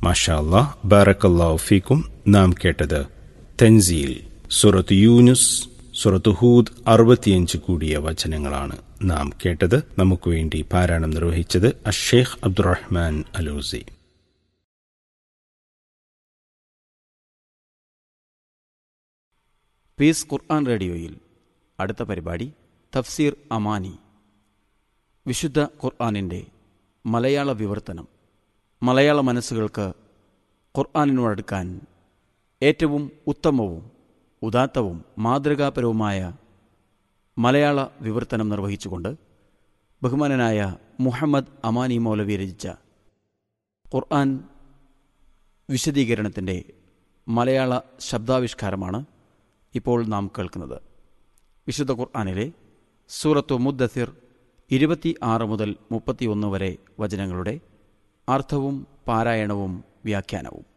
മാഷാ അല്ലാഹ് ബാറക്കല്ലാഹു ഫീക്കും നാം കേട്ടത് തൻസീൽ സുറത്ത് യൂനുസ് സുറത്ത് ഹൂദ് അറുപത്തിയഞ്ച് കൂടിയ വചനങ്ങളാണ് നാം കേട്ടത് നമുക്ക് വേണ്ടി പാരായണം നിർവഹിച്ചത് അഷേഖ് അബ്ദുറഹ്മാൻ അലൂസി പീസ് ഖുർആൻ റേഡിയോയിൽ അടുത്ത പരിപാടി തഫ്സീർ അമാനി വിശുദ്ധ ഖുർആാനിൻ്റെ മലയാള വിവർത്തനം മലയാള മനസ്സുകൾക്ക് ഖുർആാനിനോടടുക്കാൻ ഏറ്റവും ഉത്തമവും ഉദാത്തവും മാതൃകാപരവുമായ മലയാള വിവർത്തനം നിർവഹിച്ചുകൊണ്ട് ബഹുമാനനായ മുഹമ്മദ് അമാനി മൗലവി രചിച്ച ഖുർആൻ വിശദീകരണത്തിൻ്റെ മലയാള ശബ്ദാവിഷ്കാരമാണ് ഇപ്പോൾ നാം കേൾക്കുന്നത് വിശുദ്ധ ഖുർആാനിലെ സൂറത്തു മുദ്ദസിർ ഇരുപത്തി ആറ് മുതൽ മുപ്പത്തിയൊന്ന് വരെ വചനങ്ങളുടെ അർത്ഥവും പാരായണവും വ്യാഖ്യാനവും